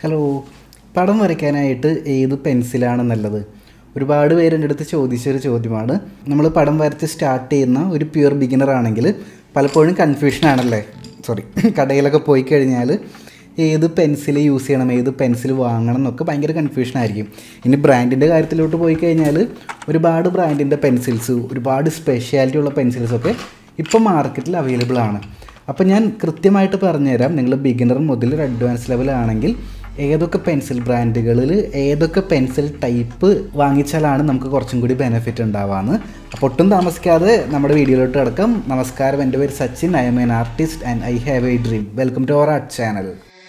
hello പടം വരയ്ക്കാനായിട്ട് ഏത് പെൻസിലാണ് നല്ലത് ഒരുപാട് പേര് എൻ്റെ അടുത്ത് ചോദിച്ചൊരു ചോദ്യമാണ് നമ്മൾ പടം വരച്ച് സ്റ്റാർട്ട് ചെയ്യുന്ന ഒരു പ്യുവർ ബിഗിനർ ആണെങ്കിൽ പലപ്പോഴും കൺഫ്യൂഷൻ ആണല്ലേ സോറി കടയിലൊക്കെ പോയി കഴിഞ്ഞാൽ ഏത് പെൻസിൽ യൂസ് ചെയ്യണം ഏത് പെൻസിൽ വാങ്ങണം എന്നൊക്കെ ഭയങ്കര കൺഫ്യൂഷൻ ആയിരിക്കും ഇനി ബ്രാൻഡിൻ്റെ കാര്യത്തിലോട്ട് പോയി കഴിഞ്ഞാൽ ഒരുപാട് ബ്രാൻഡിൻ്റെ പെൻസിൽസ് ഒരുപാട് സ്പെഷ്യാലിറ്റി ഉള്ള പെൻസിൽസൊക്കെ ഇപ്പം മാർക്കറ്റിൽ അവൈലബിൾ ആണ് അപ്പോൾ ഞാൻ കൃത്യമായിട്ട് പറഞ്ഞുതരാം നിങ്ങൾ ബിഗിനർ മുതൽ ഒരു അഡ്വാൻസ് ലെവലാണെങ്കിൽ ഏതൊക്കെ പെൻസിൽ ബ്രാൻഡുകളിൽ ഏതൊക്കെ പെൻസിൽ ടൈപ്പ് വാങ്ങിച്ചാലാണ് നമുക്ക് കുറച്ചും കൂടി ബെനിഫിറ്റ് ഉണ്ടാവാന്ന് അപ്പോൾ ഒട്ടും താമസിക്കാതെ നമ്മുടെ വീഡിയോയിലോട്ട് കിടക്കാം നമസ്കാരം എൻ്റെ പേര് Sachin I am an artist and I have a dream welcome to our art channel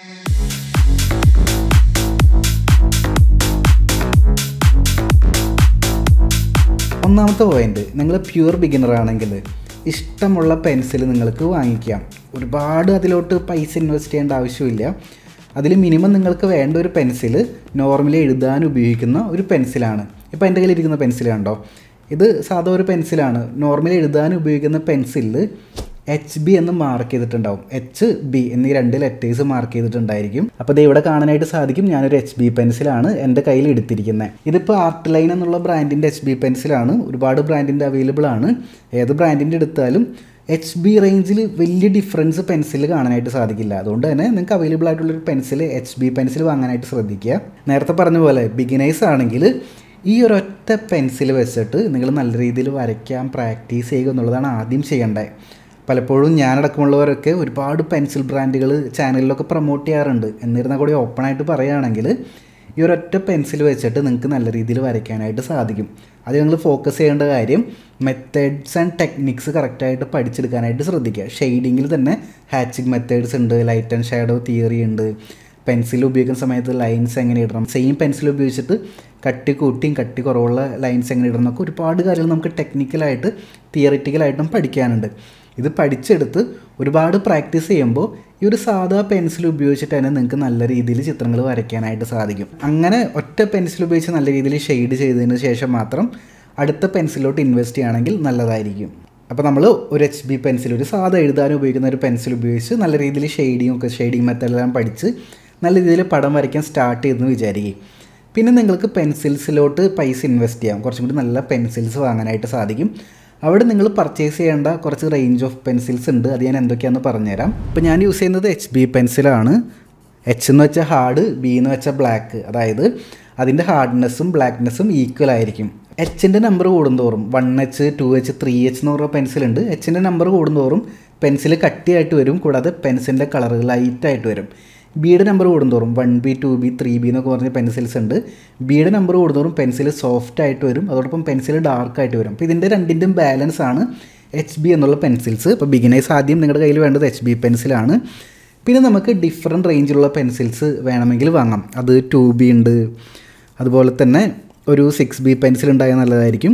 ഒന്നാമത്തെ പോയിന്റ് നിങ്ങൾ പ്യുവർ ബിഗിനർ ആണെങ്കിൽ ഇഷ്ടമുള്ള പെൻസിൽ നിങ്ങൾക്ക് വാങ്ങിക്കാം ഒരുപാട് അതിലോട്ട് പൈസ ഇൻവെസ്റ്റ് ചെയ്യേണ്ട ആവശ്യമില്ല അതിൽ മിനിമം നിങ്ങൾക്ക് വേണ്ട ഒരു പെൻസിൽ നോർമലി എഴുതാൻ ഉപയോഗിക്കുന്ന ഒരു പെൻസിലാണ് ഇപ്പോൾ എൻ്റെ കയ്യിലിരിക്കുന്ന പെൻസിൽ കണ്ടോ ഇത് സാധാ ഒരു പെൻസിലാണ് നോർമലി എഴുതാൻ ഉപയോഗിക്കുന്ന പെൻസിലിൽ എച്ച് ബി എന്ന് മാർക്ക് ചെയ്തിട്ടുണ്ടാവും എച്ച് ബി എന്നീ രണ്ട് ലെറ്റേഴ്സ് മാർക്ക് ചെയ്തിട്ടുണ്ടായിരിക്കും അപ്പോൾ ഇത് ഇവിടെ കാണാനായിട്ട് സാധിക്കും ഞാനൊരു എച്ച് ബി പെൻസിലാണ് എൻ്റെ കയ്യിൽ എടുത്തിരിക്കുന്നത് ഇതിപ്പോൾ ആർട്ട് ലൈൻ എന്നുള്ള ബ്രാൻഡിൻ്റെ എച്ച് ബി പെൻസിലാണ് ഒരുപാട് ബ്രാൻഡിൻ്റെ അവൈലബിൾ ആണ് ഏത് ബ്രാൻഡിൻ്റെ എടുത്താലും എച്ച് ബി റേഞ്ചിൽ വലിയ ഡിഫറൻസ് പെൻസിൽ കാണാനായിട്ട് സാധിക്കില്ല അതുകൊണ്ട് തന്നെ നിങ്ങൾക്ക് അവൈലബിൾ ആയിട്ടുള്ളൊരു പെൻസിൽ എച്ച് ബി പെൻസിൽ വാങ്ങാനായിട്ട് ശ്രദ്ധിക്കുക നേരത്തെ പറഞ്ഞ പോലെ ബിഗിനേഴ്സ് ആണെങ്കിൽ ഈ ഒരൊറ്റ പെൻസിൽ വെച്ചിട്ട് നിങ്ങൾ നല്ല രീതിയിൽ വരയ്ക്കാൻ പ്രാക്ടീസ് ചെയ്യുക എന്നുള്ളതാണ് ആദ്യം ചെയ്യേണ്ടത് പലപ്പോഴും ഞാനടക്കമുള്ളവരൊക്കെ ഒരുപാട് പെൻസിൽ ബ്രാൻഡുകൾ ചാനലിലൊക്കെ പ്രൊമോട്ട് ചെയ്യാറുണ്ട് എന്നിരുന്നാൽ കൂടി ഓപ്പണായിട്ട് പറയുകയാണെങ്കിൽ ഈ ഒരൊറ്റ പെൻസിൽ വെച്ചിട്ട് നിങ്ങൾക്ക് നല്ല രീതിയിൽ വരയ്ക്കാനായിട്ട് സാധിക്കും അത് നിങ്ങൾ ഫോക്കസ് ചെയ്യേണ്ട കാര്യം മെത്തേഡ്സ് ആൻഡ് ടെക്നിക്സ് കറക്റ്റായിട്ട് പഠിച്ചെടുക്കാനായിട്ട് ശ്രദ്ധിക്കുക ഷെയ്ഡിങ്ങിൽ തന്നെ ഹാച്ചിങ് മെത്തേഡ്സ് ഉണ്ട് ലൈറ്റ് ആൻഡ് ഷാഡോ തിയറി ഉണ്ട് പെൻസിൽ ഉപയോഗിക്കുന്ന സമയത്ത് ലൈൻസ് എങ്ങനെ ഇടണം സെയിം പെൻസിൽ ഉപയോഗിച്ചിട്ട് കട്ടി കൂട്ടിയും കട്ടി കുറവുള്ള ലൈൻസ് എങ്ങനെ ഇടണം എന്നൊക്കെ ഒരുപാട് കാര്യങ്ങൾ നമുക്ക് ടെക്നിക്കലായിട്ട് തിയറിറ്റിക്കലായിട്ടും പഠിക്കാനുണ്ട് ഇത് പഠിച്ചെടുത്ത് ഒരുപാട് പ്രാക്ടീസ് ചെയ്യുമ്പോൾ ഈ ഒരു സാധാ പെൻസിൽ ഉപയോഗിച്ചിട്ട് തന്നെ നിങ്ങൾക്ക് നല്ല രീതിയിൽ ചിത്രങ്ങൾ വരയ്ക്കാനായിട്ട് സാധിക്കും അങ്ങനെ ഒറ്റ പെൻസിൽ ഉപയോഗിച്ച് നല്ല രീതിയിൽ ഷെയ്ഡ് ചെയ്തതിന് ശേഷം മാത്രം അടുത്ത പെൻസിലോട്ട് ഇൻവെസ്റ്റ് ചെയ്യുകയാണെങ്കിൽ നല്ലതായിരിക്കും അപ്പോൾ നമ്മൾ ഒരു എച്ച് ബി പെൻസിൽ ഒരു സാധാ എഴുതാൻ ഉപയോഗിക്കുന്ന ഒരു പെൻസിൽ ഉപയോഗിച്ച് നല്ല രീതിയിൽ ഷെയ്ഡിങ് ഒക്കെ ഷെയ്ഡിങ് മെത്തേഡെല്ലാം പഠിച്ച് നല്ല രീതിയിൽ പടം വരയ്ക്കാൻ സ്റ്റാർട്ട് ചെയ്തെന്ന് വിചാരിക്കും പിന്നെ നിങ്ങൾക്ക് പെൻസിൽസിലോട്ട് പൈസ ഇൻവെസ്റ്റ് ചെയ്യാം കുറച്ചും കൂടി നല്ല പെൻസിൽസ് വാങ്ങാനായിട്ട് സാധിക്കും അവിടെ നിങ്ങൾ പർച്ചേസ് ചെയ്യേണ്ട കുറച്ച് റേഞ്ച് ഓഫ് പെൻസിൽസ് ഉണ്ട് അത് ഞാൻ എന്തൊക്കെയാണെന്ന് പറഞ്ഞുതരാം ഇപ്പോൾ ഞാൻ യൂസ് ചെയ്യുന്നത് എച്ച് ബി പെൻസിലാണ് എച്ച് എന്ന് വെച്ചാൽ ഹാർഡ് ബി എന്ന് വെച്ചാൽ ബ്ലാക്ക് അതായത് അതിൻ്റെ ഹാർഡ്നെസ്സും ബ്ലാക്ക്നെസ്സും ഈക്വൽ ആയിരിക്കും എച്ചിൻ്റെ നമ്പർ കൂടുന്തോറും one H two H three H എന്ന് പറഞ്ഞ പെൻസിലുണ്ട് എച്ചിൻ്റെ നമ്പർ കൂടുന്തോറും പെൻസിൽ കട്ടിയായിട്ട് വരും കൂടാതെ പെൻസിലിൻ്റെ കളർ ലൈറ്റായിട്ട് വരും ബിയുടെ നമ്പർ കൂടുന്തോറും one B two B three B എന്നൊക്കെ പറഞ്ഞ പെൻസിൽസ് ഉണ്ട് ബിയുടെ നമ്പർ കൂടുന്തോറും പെൻസിൽ സോഫ്റ്റ് ആയിട്ട് വരും അതോടൊപ്പം പെൻസിൽ ഡാർക്ക് ആയിട്ട് വരും അപ്പോൾ ഇതിൻ്റെ രണ്ടിൻ്റെയും ബാലൻസ് ആണ് എച്ച് ബി എന്നുള്ള പെൻസിൽസ് ഇപ്പോൾ ബിഗിനേഴ്സ് ആദ്യം നിങ്ങളുടെ കയ്യിൽ വേണ്ടത് എച്ച് ബി പെൻസിലാണ് പിന്നെ നമുക്ക് ഡിഫറെൻറ്റ് റേഞ്ചിലുള്ള പെൻസിൽസ് വേണമെങ്കിൽ വാങ്ങാം അത് ടു ബി ഉണ്ട് അതുപോലെ തന്നെ ഒരു സിക്സ് ബി പെൻസിൽ ഉണ്ടായാൽ നല്ലതായിരിക്കും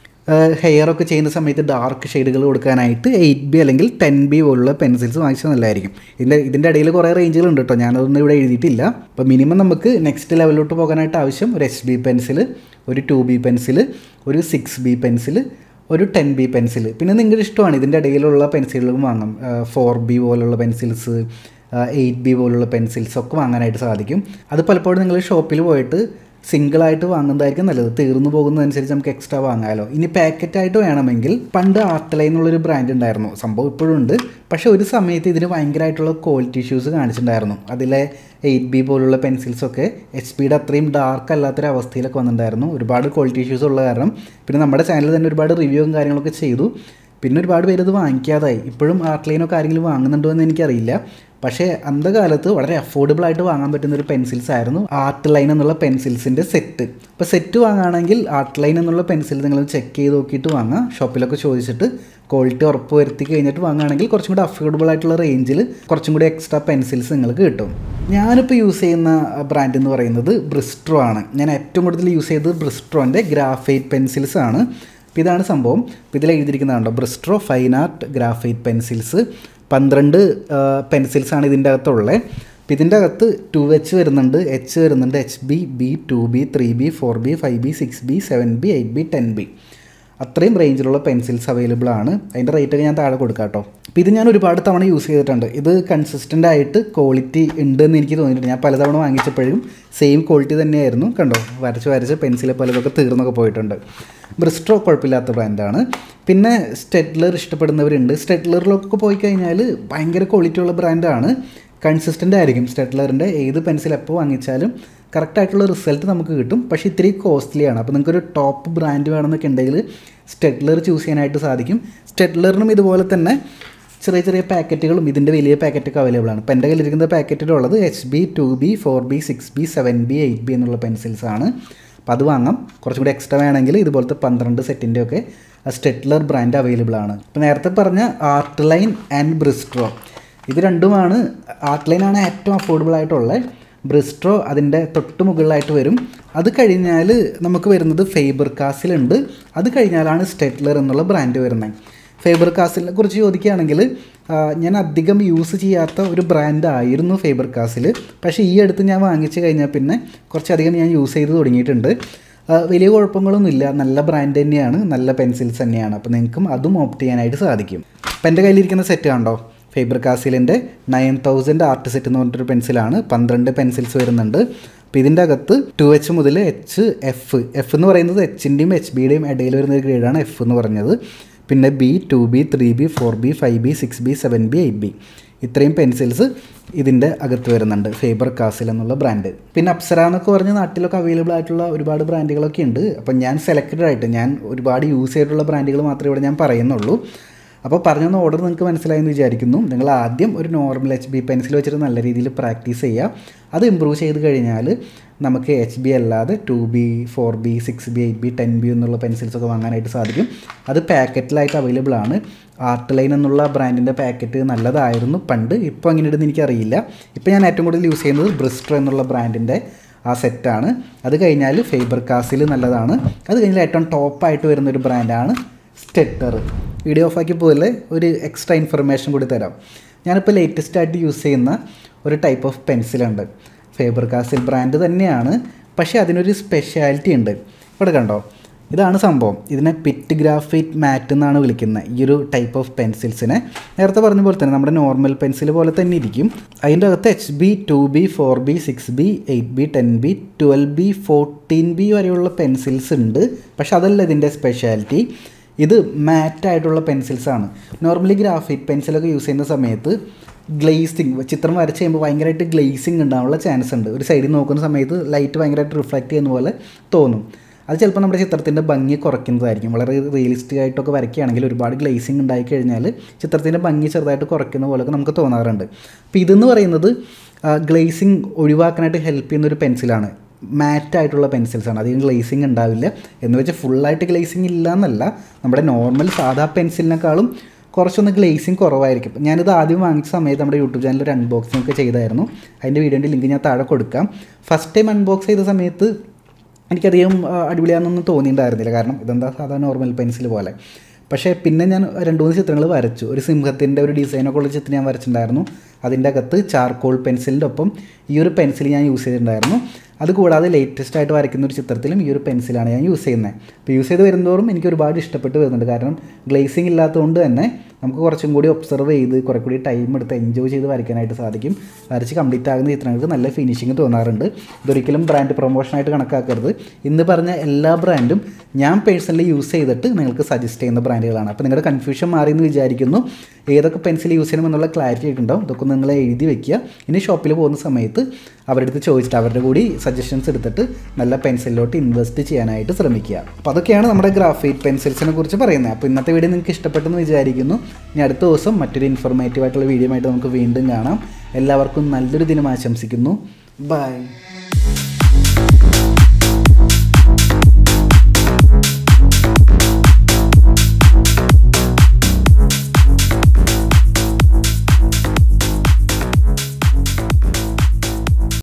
ഹെയർ ഒക്കെ ചെയ്യുന്ന സമയത്ത് ഡാർക്ക് ഷെയ്ഡുകൾ കൊടുക്കാനായിട്ട് എയ്റ്റ് ബി അല്ലെങ്കിൽ ടെൻ ബി പോലുള്ള പെൻസിൽസ് വാങ്ങിച്ചാൽ നല്ലതായിരിക്കും ഇതിൻ്റെ ഇതിൻ്റെ ഇടയിൽ കുറേ റേഞ്ചുകളുണ്ട് കേട്ടോ ഞാനതൊന്നും ഇവിടെ എഴുതിയിട്ടില്ല അപ്പോൾ മിനിമം നമുക്ക് നെക്സ്റ്റ് ലെവലിലോട്ട് പോകാനായിട്ട് ആവശ്യം ഒരു എച്ച് ബി പെൻസിൽ ഒരു ടു ബി പെൻസിൽ ഒരു സിക്സ് ബി പെൻസിൽ ഒരു ടെൻ ബി പെൻസിൽ പിന്നെ നിങ്ങളുടെ ഇഷ്ടമാണ് ഇതിൻ്റെ ഇടയിലുള്ള പെൻസിലുകളും വാങ്ങാം ഫോർ ബി പോലുള്ള പെൻസിൽസ് എയ്റ്റ് ബി പോലുള്ള പെൻസിൽസ് ഒക്കെ വാങ്ങാനായിട്ട് സാധിക്കും അത് പലപ്പോഴും നിങ്ങൾ ഷോപ്പിൽ പോയിട്ട് സിംഗിളായിട്ട് വാങ്ങുന്നതായിരിക്കും നല്ലത് തീർന്നു പോകുന്നതനുസരിച്ച് നമുക്ക് എക്സ്ട്രാ വാങ്ങാമല്ലോ ഇനി പാക്കറ്റായിട്ട് വേണമെങ്കിൽ പണ്ട് ആർട്ട് ലൈൻ എന്നുള്ളൊരു ബ്രാൻഡ് ഉണ്ടായിരുന്നു സംഭവം ഇപ്പോഴും ഉണ്ട് പക്ഷേ ഒരു സമയത്ത് ഇതിന് ഭയങ്കരമായിട്ടുള്ള ക്വാളിറ്റി ഇഷ്യൂസ് കാണിച്ചിട്ടുണ്ടായിരുന്നു അതിലെ എയ്റ്റ് ബി പോലുള്ള പെൻസിൽസൊക്കെ എച്ച് പിയുടെ അത്രയും ഡാർക്ക് അല്ലാത്തൊരു അവസ്ഥയിലൊക്കെ വന്നിട്ടുണ്ടായിരുന്നു ഒരുപാട് ക്വാളിറ്റി ഇഷ്യൂസ് ഉള്ള കാരണം പിന്നെ നമ്മുടെ ചാനലിൽ തന്നെ ഒരുപാട് റിവ്യൂവും കാര്യങ്ങളൊക്കെ ചെയ്തു പിന്നെ ഒരുപാട് പേര് ഇത് വാങ്ങിക്കാതായി ഇപ്പോഴും ആർട്ട് ലൈനൊക്കെ ആരെങ്കിലും വാങ്ങുന്നുണ്ടോ എന്ന് എനിക്കറിയില്ല പക്ഷേ അന്ധകാലത്ത് വളരെ അഫോർഡബിൾ ആയിട്ട് വാങ്ങാൻ പറ്റുന്ന ഒരു പെൻസിൽസ് ആയിരുന്നു ആർട്ട് ലൈൻ എന്നുള്ള പെൻസിൽസിൻ്റെ സെറ്റ് അപ്പോൾ സെറ്റ് വാങ്ങുകയാണെങ്കിൽ ആർട്ട് ലൈൻ എന്നുള്ള പെൻസിൽ നിങ്ങൾ ചെക്ക് ചെയ്ത് നോക്കിയിട്ട് വാങ്ങാം ഷോപ്പിലൊക്കെ ചോദിച്ചിട്ട് ക്വാളിറ്റി ഉറപ്പ് വരുത്തി കഴിഞ്ഞിട്ട് വാങ്ങുകയാണെങ്കിൽ കുറച്ചും കൂടി അഫോർഡബിൾ ആയിട്ടുള്ള റേഞ്ചിൽ കുറച്ചും കൂടി എക്സ്ട്രാ പെൻസിൽസ് നിങ്ങൾക്ക് കിട്ടും ഞാനിപ്പോൾ യൂസ് ചെയ്യുന്ന ബ്രാൻഡ് എന്ന് പറയുന്നത് ബ്രിസ്ട്രോ ആണ് ഞാൻ ഏറ്റവും കൂടുതൽ യൂസ് ചെയ്തത് ബ്രിസ്ട്രോൻ്റെ ഗ്രാഫൈറ്റ് പെൻസിൽസ് ആണ് അപ്പോൾ ഇതാണ് സംഭവം ഇപ്പോൾ ഇതിൽ എഴുതിയിരിക്കുന്നതാണോ Brustro fine art graphite pencils പന്ത്രണ്ട് പെൻസിൽസാണ് ഇതിൻ്റെ അകത്തുള്ളത് അപ്പോൾ ഇതിൻ്റെ അകത്ത് ടു എച്ച് വരുന്നുണ്ട് എച്ച് വരുന്നുണ്ട് H B B two B three B four B five B six B seven B eight B ten B അത്രയും റേഞ്ചിലുള്ള പെൻസിൽസ് അവൈലബിൾ ആണ് അതിൻ്റെ റേറ്റൊക്കെ ഞാൻ താഴെ കൊടുക്കാം കേട്ടോ അപ്പോൾ ഇത് ഞാൻ ഒരുപാട് തവണ യൂസ് ചെയ്തിട്ടുണ്ട് ഇത് കൺസിസ്റ്റൻ്റ് ആയിട്ട് ക്വാളിറ്റി ഉണ്ടെന്ന് എനിക്ക് തോന്നിയിട്ടുണ്ട് ഞാൻ പലതവണ വാങ്ങിച്ചപ്പോഴും സെയിം ക്വാളിറ്റി തന്നെയായിരുന്നു കണ്ടോ വരച്ച് വരച്ച് പെൻസിൽ പലതൊക്കെ തീർന്നൊക്കെ പോയിട്ടുണ്ട് ബ്രിസ്ട്രോ കുഴപ്പമില്ലാത്ത ബ്രാൻഡാണ് പിന്നെ സ്റ്റെഡ്ലർ ഇഷ്ടപ്പെടുന്നവരുണ്ട് സ്റ്റെഡ്ലറിലൊക്കെ പോയി കഴിഞ്ഞാൽ ഭയങ്കര ക്വാളിറ്റി ഉള്ള ബ്രാൻഡാണ് കൺസിസ്റ്റൻ്റ് ആയിരിക്കും സ്റ്റെഡ്ലറിൻ്റെ ഏത് പെൻസിൽ എപ്പോൾ വാങ്ങിച്ചാലും കറക്റ്റായിട്ടുള്ള റിസൾട്ട് നമുക്ക് കിട്ടും പക്ഷേ ഇത്തിരി കോസ്റ്റ്ലിയാണ് അപ്പോൾ നിങ്ങൾക്കൊരു ടോപ്പ് ബ്രാൻഡ് വേണമെന്നൊക്കെ ഉണ്ടെങ്കിൽ സ്റ്റെഡ്ലർ ചൂസ് ചെയ്യാനായിട്ട് സാധിക്കും സ്റ്റെഡ്ലറിനും ഇതുപോലെ തന്നെ ചെറിയ ചെറിയ പാക്കറ്റുകളും ഇതിൻ്റെ വലിയ പാക്കറ്റൊക്കെ അവൈലബിൾ ആണ് ഇപ്പോൾ എൻ്റെ കയ്യിലിരിക്കുന്ന പാക്കറ്റിലുള്ളത് H B two B four B six B seven B eight B എന്നുള്ള പെൻസിൽസ് ആണ് അപ്പോൾ അത് വാങ്ങാം കുറച്ചും കൂടി എക്സ്ട്രാ വേണമെങ്കിൽ ഇതുപോലത്തെ പന്ത്രണ്ട് സെറ്റിൻ്റെ ഒക്കെ സ്റ്റെഡ്ലർ ബ്രാൻഡ് അവൈലബിൾ ആണ് ഇപ്പോൾ നേരത്തെ പറഞ്ഞ ആർട്ട് ലൈൻ ആൻഡ് ബ്രിസ്ട്രോ ഇത് രണ്ടുമാണ് ആർട്ട് ലൈനാണ് ഏറ്റവും അഫോർഡബിൾ ആയിട്ടുള്ളത് ബ്രിസ്ട്രോ അതിൻ്റെ തൊട്ട് മുകളിലായിട്ട് വരും അത് കഴിഞ്ഞാൽ നമുക്ക് വരുന്നത് ഫേബർ കാസിലുണ്ട് അത് കഴിഞ്ഞാലാണ് സ്റ്റെറ്റ്ലർ എന്നുള്ള ബ്രാൻഡ് വരുന്നത് ഫേബർ കാസിലിനെ കുറിച്ച് ചോദിക്കുകയാണെങ്കിൽ ആ, ഞാൻ അധികം യൂസ് ചെയ്യാത്ത ഒരു ബ്രാൻഡ് ആയിരുന്നു ഫേബർ കാസിൽ പക്ഷേ ഈ അടുത്ത് ഞാൻ വാങ്ങിച്ചു കഴിഞ്ഞാൽ പിന്നെ കുറച്ചധികം ഞാൻ യൂസ് ചെയ്ത് തുടങ്ങിയിട്ടുണ്ട് ആ, വലിയ കുഴപ്പങ്ങളൊന്നുമില്ല നല്ല ബ്രാൻഡ് തന്നെയാണ് നല്ല പെൻസിൽസ് തന്നെയാണ് അപ്പോൾ നിങ്ങൾക്കും അതും ഓപ്റ്റ് ചെയ്യാനായിട്ട് സാധിക്കും അപ്പോൾ എൻ്റെ കയ്യിലിരിക്കുന്ന സെറ്റ് കണ്ടോ ഫേബർ കാസിലിൻ്റെ നയൻ തൗസൻഡ് ആർട്ട് സെറ്റ് എന്ന് പറഞ്ഞിട്ടൊരു പെൻസിലാണ് പന്ത്രണ്ട് പെൻസിൽസ് വരുന്നുണ്ട് അപ്പോൾ ഇതിൻ്റെ അകത്ത് ടു എച്ച് മുതൽ എച്ച് എഫ് എഫ് എന്ന് പറയുന്നത് എച്ചിൻ്റെയും എച്ച് ബിയുടെയും ഇടയിൽ വരുന്ന ഒരു ഗ്രേഡാണ് എഫ് എന്ന് പറഞ്ഞത് പിന്നെ B two B three B four B five B six B seven B eight B ഇത്രയും പെൻസിൽസ് ഇതിൻ്റെ അകത്ത് വരുന്നുണ്ട് ഫേബർ കാസിൽ എന്നുള്ള ബ്രാൻഡ് പിന്നെ അപ്സര എന്നൊക്കെ പറഞ്ഞ നാട്ടിലൊക്കെ അവൈലബിൾ ആയിട്ടുള്ള ഒരുപാട് ബ്രാൻഡുകളൊക്കെ ഉണ്ട് അപ്പം ഞാൻ സെലക്റ്റഡ് ആയിട്ട് ഞാൻ ഒരുപാട് യൂസ് ചെയ്തിട്ടുള്ള ബ്രാൻഡുകൾ മാത്രമേ ഇവിടെ ഞാൻ പറയുന്നുള്ളൂ അപ്പോൾ പറഞ്ഞൊന്ന് ഓർഡർ നിങ്ങൾക്ക് മനസ്സിലായെന്ന് വിചാരിക്കുന്നു നിങ്ങൾ ആദ്യം ഒരു നോർമൽ എച്ച് ബി പെൻസിൽ വെച്ചിട്ട് നല്ല രീതിയിൽ പ്രാക്ടീസ് ചെയ്യുക അത് ഇമ്പ്രൂവ് ചെയ്ത് കഴിഞ്ഞാൽ നമുക്ക് എച്ച് ബി അല്ലാതെ two B four B six B eight B ten B എന്നുള്ള പെൻസിൽസ് ഒക്കെ വാങ്ങാനായിട്ട് സാധിക്കും അത് പാക്കറ്റിലായിട്ട് അവൈലബിൾ ആണ് ആർട്ട് ലൈൻ എന്നുള്ള ബ്രാൻഡിൻ്റെ പാക്കറ്റ് നല്ലതായിരുന്നു പണ്ട് ഇപ്പോൾ അങ്ങനെ ഇടുന്ന എനിക്കറിയില്ല ഇപ്പോൾ ഞാൻ ഏറ്റവും കൂടുതൽ യൂസ് ചെയ്യുന്നത് ബ്രിസ്റ്റർ എന്നുള്ള ബ്രാൻഡിൻ്റെ ആ സെറ്റാണ് അത് കഴിഞ്ഞാൽ ഫേബർ കാസിൽ നല്ലതാണ് അത് കഴിഞ്ഞാൽ ഏറ്റവും ടോപ്പായിട്ട് വരുന്നൊരു ബ്രാൻഡാണ് സ്റ്റെറ്റർ വീഡിയോ ഓഫാക്കി പോലെ ഒരു എക്സ്ട്രാ ഇൻഫർമേഷൻ കൂടി തരാം ഞാനിപ്പോൾ ലേറ്റസ്റ്റ് ആയിട്ട് യൂസ് ചെയ്യുന്ന ഒരു ടൈപ്പ് ഓഫ് പെൻസിലുണ്ട് ഫേബർ കാസിൽ ബ്രാൻഡ് തന്നെയാണ് പക്ഷേ അതിനൊരു സ്പെഷ്യാലിറ്റി ഉണ്ട് ഇവിടെ കണ്ടോ ഇതാണ് സംഭവം ഇതിനെ പിറ്റ് ഗ്രാഫൈറ്റ് മാറ്റ് എന്നാണ് വിളിക്കുന്നത് ഈ ഒരു ടൈപ്പ് ഓഫ് പെൻസിൽസിനെ നേരത്തെ പറഞ്ഞ പോലെ തന്നെ നമ്മുടെ നോർമൽ പെൻസിൽ പോലെ തന്നെ ഇരിക്കും അതിൻ്റെ അകത്ത് H B two B four B six B eight B ten B twelve B fourteen B വരെയുള്ള പെൻസിൽസ് ഉണ്ട് പക്ഷെ അതല്ല ഇതിൻ്റെ സ്പെഷ്യാലിറ്റി ഇത് മാറ്റ് ആയിട്ടുള്ള പെൻസിൽസ് ആണ് നോർമലി ഗ്രാഫൈറ്റ് പെൻസിലൊക്കെ യൂസ് ചെയ്യുന്ന സമയത്ത് ഗ്ലേസിങ് ചിത്രം വരച്ച് കഴിയുമ്പോൾ ഭയങ്കരമായിട്ട് ഗ്ലേസിങ് ഉണ്ടാവാനുള്ള ചാൻസ് ഉണ്ട് ഒരു സൈഡിൽ നോക്കുന്ന സമയത്ത് ലൈറ്റ് ഭയങ്കരമായിട്ട് റിഫ്ലക്റ്റ് ചെയ്യുന്ന പോലെ തോന്നും അത് ചിലപ്പോൾ നമ്മുടെ ചിത്രത്തിൻ്റെ ഭംഗി കുറയ്ക്കുന്നതായിരിക്കും വളരെ റിയലിസ്റ്റിക് ആയിട്ടൊക്കെ വരയ്ക്കുകയാണെങ്കിൽ ഒരുപാട് ഗ്ലേസിങ് ഉണ്ടായി കഴിഞ്ഞാൽ ചിത്രത്തിൻ്റെ ഭംഗി ചെറുതായിട്ട് കുറയ്ക്കുന്ന പോലെയൊക്കെ നമുക്ക് തോന്നാറുണ്ട് അപ്പോൾ ഇതെന്ന് പറയുന്നത് ഗ്ലേസിങ് ഒഴിവാക്കാനായിട്ട് ഹെൽപ്പ് ചെയ്യുന്ന ഒരു പെൻസിലാണ് മാറ്റ് ആയിട്ടുള്ള പെൻസിൽസാണ് അധികം ഗ്ലേസിങ് ഉണ്ടാവില്ല എന്ന് വെച്ചാൽ ഫുള്ളായിട്ട് ഗ്ലേസിങ് ഇല്ല എന്നല്ല നമ്മുടെ നോർമൽ സാധാ പെൻസിലിനേക്കാളും കുറച്ചൊന്ന് ഗ്ലേസിങ് കുറവായിരിക്കും ഞാനിത് ആദ്യം വാങ്ങിച്ച സമയത്ത് നമ്മുടെ യൂട്യൂബ് ചാനലിൽ ഒരു അൺബോക്സിംഗ് ഒക്കെ ചെയ്തായിരുന്നു അതിൻ്റെ വീഡിയോൻ്റെ ലിങ്ക് ഞാൻ താഴെ കൊടുക്കാം ഫസ്റ്റ് ടൈം അൺബോക്സ് ചെയ്ത സമയത്ത് എനിക്കധികം ആ, അടിപൊളിയാണെന്നൊന്നും തോന്നിയിട്ടുണ്ടായിരുന്നില്ല കാരണം ഇതെന്താ സാധാരണ നോർമൽ പെൻസിൽ പോലെ പക്ഷേ പിന്നെ ഞാൻ രണ്ട് മൂന്ന് ചിത്രങ്ങൾ വരച്ചു ഒരു സിംഹത്തിൻ്റെ ഒരു ഡിസൈനൊക്കെ ഉള്ള ചിത്രം ഞാൻ വരച്ചിട്ടുണ്ടായിരുന്നു അതിൻ്റെ അകത്ത് ചാർക്കോൾ പെൻസിലിൻ്റെ ഒപ്പം ഈ ഒരു പെൻസിൽ ഞാൻ യൂസ് ചെയ്തിട്ടുണ്ടായിരുന്നു അതുകൂടാതെ ലേറ്റസ്റ്റ് ആയിട്ട് വരയ്ക്കുന്ന ഒരു ചിത്രത്തിലും ഈ ഒരു പെൻസിലാണ് ഞാൻ യൂസ് ചെയ്യുന്നത് അപ്പോൾ യൂസ് ചെയ്ത് വരുന്നതോറും എനിക്ക് ഒരുപാട് ഇഷ്ടപ്പെട്ട് വരുന്നുണ്ട് കാരണം ഗ്ലേസിങ് ഇല്ലാത്തതുകൊണ്ട് തന്നെ നമുക്ക് കുറച്ചും കൂടി ഒബ്സർവ് ചെയ്ത് കുറേ കൂടി ടൈം എടുത്ത് എൻജോയ് ചെയ്ത് വരയ്ക്കാനായിട്ട് സാധിക്കും വരച്ച് കംപ്ലീറ്റ് ആകുന്ന ചിത്രങ്ങൾക്ക് നല്ല ഫിനിഷിങ് തോന്നാറുണ്ട് ഇതൊരിക്കലും ബ്രാൻഡ് പ്രൊമോഷനായിട്ട് കണക്കാക്കരുത് ഇന്ന് പറഞ്ഞ എല്ലാ ബ്രാൻഡും ഞാൻ പേഴ്സണലി യൂസ് ചെയ്തിട്ട് നിങ്ങൾക്ക് സജസ്റ്റ് ചെയ്യുന്ന ബ്രാൻഡുകളാണ് അപ്പോൾ നിങ്ങളുടെ കൺഫ്യൂഷൻ മാറി എന്ന് വിചാരിക്കുന്നു ഏതൊക്കെ പെൻസിൽ യൂസ് ചെയ്യണമെന്നുള്ള ക്ലാരിറ്റി ആയിട്ടുണ്ടാവും ഇതൊക്കെ നിങ്ങൾ എഴുതി വെക്കുക ഇനി ഷോപ്പിൽ പോകുന്ന സമയത്ത് അവരുടെ അടുത്ത് ചോദിച്ചിട്ട് അവരുടെ കൂടി സജഷൻസ് എടുത്തിട്ട് നല്ല പെൻസിലിലോട്ട് ഇൻവെസ്റ്റ് ചെയ്യാനായിട്ട് ശ്രമിക്കുക അപ്പോൾ അതൊക്കെയാണ് നമ്മുടെ ഗ്രാഫൈറ്റ് പെൻസിൽസിനെ കുറിച്ച് പറയുന്നത് അപ്പോൾ ഇന്നത്തെ വീഡിയോ നിങ്ങൾക്ക് ഇഷ്ടപ്പെട്ടെന്ന് വിചാരിക്കുന്നു ഇനി അടുത്ത ദിവസം മറ്റൊരു ഇൻഫോർമേറ്റീവ് ആയിട്ടുള്ള വീഡിയോ ആയിട്ട് നമുക്ക് വീണ്ടും കാണാം എല്ലാവർക്കും നല്ലൊരു ദിനം ആശംസിക്കുന്നു ബൈ